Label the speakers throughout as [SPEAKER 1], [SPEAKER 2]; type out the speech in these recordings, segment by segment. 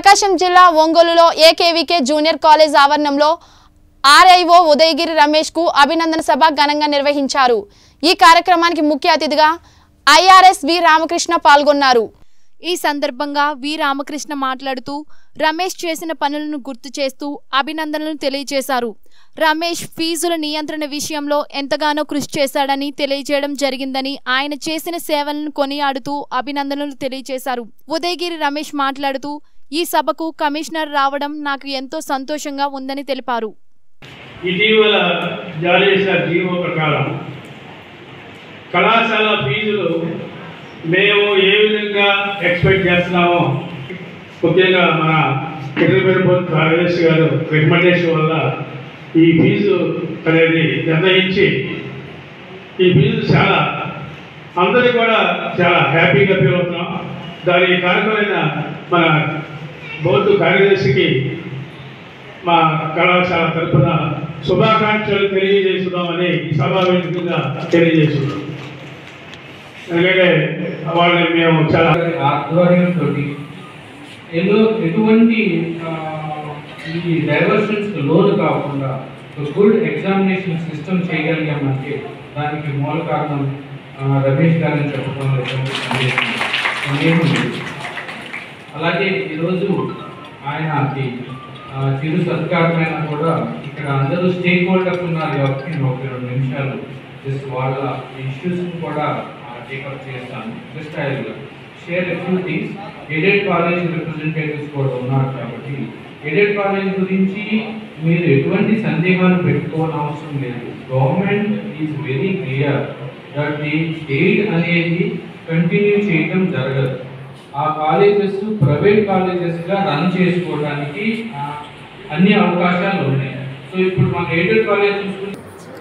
[SPEAKER 1] ప్రకాశం జిల్లా ఒంగోలులో AKVK junior college ఆవరణంలో ఆర్ఐఓ ఉదయగిరి రమేష్ కు అభినందన సభ ఘనంగా నిర్వహించారు ఈ కార్యక్రమానికి ముఖ్య అతిథిగా ఐఆర్ఎస్ వి రామకృష్ణ పాల్గొన్నారు ఈ సందర్భంగా వి రామకృష్ణ మాట్లాడుతూ రమేష్ చేసిన పనులను గుర్తు చేస్తూ అభినందనలు తెలియజేశారు రమేష్ ఫీజుల నియంత్రణ విషయంలో ఎంతగానో కృషి చేశాడని తెలియజేయడం జరిగిందని ఆయన చేసిన సేవలను కొనియాడుతూ అభినందనలు తెలియజేశారు ఉదయగిరి రమేష్ మాట్లాడుతూ ఈ సభకు కమిషనర్ రావడం నాకు ఎంతో సంతోషంగా ఉందని తెలిపారు
[SPEAKER 2] ఇటీవల జారీ చేసిన జీవో ప్రకారం కళాశాల ఫీజులు మేము ఏ విధంగా ఎక్స్పెక్ట్ చేస్తున్నామో ముఖ్యంగా మన సెక్రటరీ కార్యదర్శి గారు రికమెండేషన్ వల్ల ఈ ఫీజు అనేది నిర్ణయించి ఈ ఫీజు చాలా అందరికీ కూడా చాలా హ్యాపీగా ఫీల్ అవుతున్నాం దాని కారకులైన మన బౌద్ధ కార్యదర్శికి మా కళాశాల తరఫున శుభాకాంక్షలు తెలియజేస్తున్నామని ఈ సభావేదికగా తెలియజేస్తున్నాం ఎందుకంటే వాళ్ళని మేము చాలా
[SPEAKER 3] ఆధ్వర్యంతో ఎన్నో ఎటువంటి ఆ, ఈ డైవర్షన్స్ లోను కాకుండా ఒక గుడ్ ఎగ్జామినేషన్ సిస్టమ్ చేయగలిగామంటే దానికి మూల కారణం ఆ, రమేష్ గారిని చెప్పడంలో ఎటువంటి సందేహం సందేహం లేదు అలాగే ఈరోజు ఆయనకి ఆ, చిరు సత్కారమైన కూడా ఇక్కడ అందరూ స్టేక్ హోల్డర్స్ ఉన్నారు కాబట్టి నేను ఒక రెండు నిమిషాలు జస్ట్ వాళ్ళ ఇష్యూస్ కూడా టేకప్ చేస్తాను just I share a few things aided college representatives కూడా ఉన్నారు కాబట్టి ఎయిడెడ్ కాలేజ్ గురించి మీరు ఎటువంటి సందేహాలు పెట్టుకోవాల్సిన అవసరం లేదు government is very clear that the aid అనేది కంటిన్యూ చేయడం జరగదు ఆ కాలేజెస్ ప్రైవేట్ కాలేజెస్గా రన్ చేసుకోవడానికి ఆ, అన్ని అవకాశాలు ఉన్నాయి సో ఇప్పుడు మన ఎయిడెడ్ కాలేజ్ చూసుకుంటే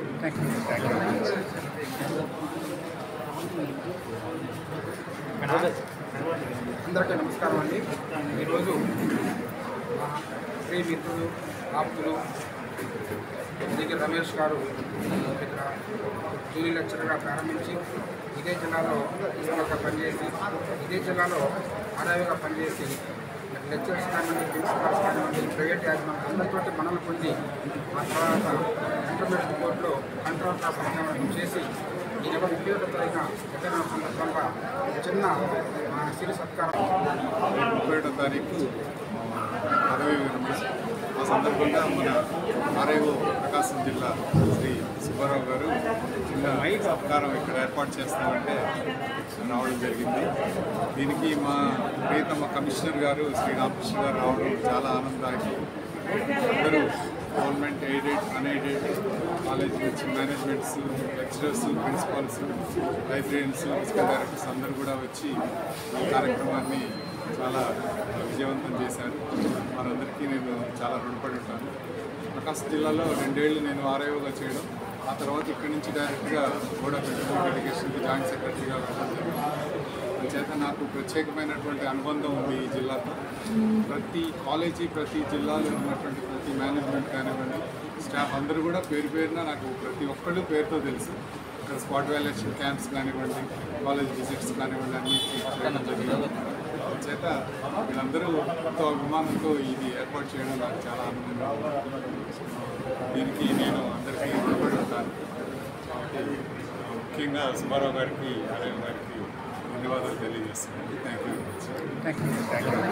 [SPEAKER 4] అందరికీ నమస్కారం అండి ఈరోజు మా శ్రీ మిత్రులు ఆప్తులు దగ్గర రమేష్ గారు ఇక్కడ జూనియర్ లెక్చరర్గా ప్రారంభించి ఇదే జిల్లాలో ప్రిన్సిపల్గా పనిచేసి ఇదే జిల్లాలో ఆదాయంగా పనిచేసి లెక్చరర్స్ కానివ్వండి ప్రిన్సిపల్స్ కానివ్వండి ప్రైవేట్ యాజమాన్యం అందరితోటి మనల్ని పొంది ఆ తర్వాత ఇంటర్మీడియట్ బోర్డులో కంట్రోల్ ఆఫ్ ఎగ్జామినేషన్ చేసి ఈ నెల ముప్పై ఒకటో తారీఖున ఎక్కడ సందర్భంగా చిన్న మా సిరి సత్కారం
[SPEAKER 5] ముప్పై ఒకటో తారీఖు పదవి విరమణ ఆ సందర్భంగా మన ఆర్ఐఓ ప్రకాశం జిల్లా శ్రీ సుబ్బారావు గారు చిన్న సత్కారం ఇక్కడ ఏర్పాటు చేస్తామంటే రావడం జరిగింది దీనికి మా ప్రియతమ కమిషనర్ గారు శ్రీ రామకృష్ణ గారు రావడం చాలా ఆనందానికి అందరూ గవర్నమెంట్ ఎయిడెడ్ అన్ఎయిడెడ్ కాలేజ్ నుంచి managements lecturers principals librarians physical directors అందరూ కూడా వచ్చి ఈ కార్యక్రమాన్ని చాలా విజయవంతం చేశారు వారందరికీ నేను చాలా రుణపడి ఉంటాను ప్రకాశం జిల్లాలో రెండేళ్లు నేను ఆర్ఐఓగా చేయడం ఆ తర్వాత ఇక్కడి నుంచి డైరెక్ట్గా బోర్డ్ ఆఫ్ ఎడ్యుకేషన్ ఎడ్యుకేషన్కి జాయింట్ సెక్రటరీగా వెళ్ళడం జరిగింది చేత నాకు ప్రత్యేకమైనటువంటి అనుబంధం ఉంది ఈ జిల్లాతో ప్రతి కాలేజీ ప్రతి జిల్లాలో ఉన్నటువంటి ప్రతి మేనేజ్మెంట్ కానివ్వండి స్టాఫ్ అందరూ కూడా పేరు పేరున నాకు ప్రతి ఒక్కళ్ళు పేరుతో తెలుసు ఇక్కడ స్పాట్ వాల్యుయేషన్ క్యాంప్స్ కానివ్వండి కాలేజ్ విజిట్స్ కానివ్వండి అన్ని చేయడం జరిగింది చేత వీళ్ళందరూ ఎంతో అభిమానంతో ఇది ఏర్పాటు చేయడం నాకు చాలా ఆనందంగా ఉంది. దీనికి నేను అందరికీ రుణపడి ఉంటాను కాబట్టి ముఖ్యంగా సుబ్బారావు గారికి ఆలయం గారికి ధన్యవాదాలు తెలియజేస్తున్నాను థ్యాంక్ యూ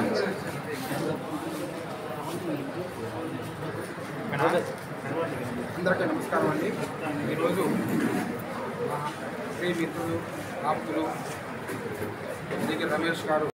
[SPEAKER 4] అందరికీ నమస్కారం అండి ఈరోజు మా శ్రీ మిత్రులు ఆప్తులు దగ్గర రమేష్ గారు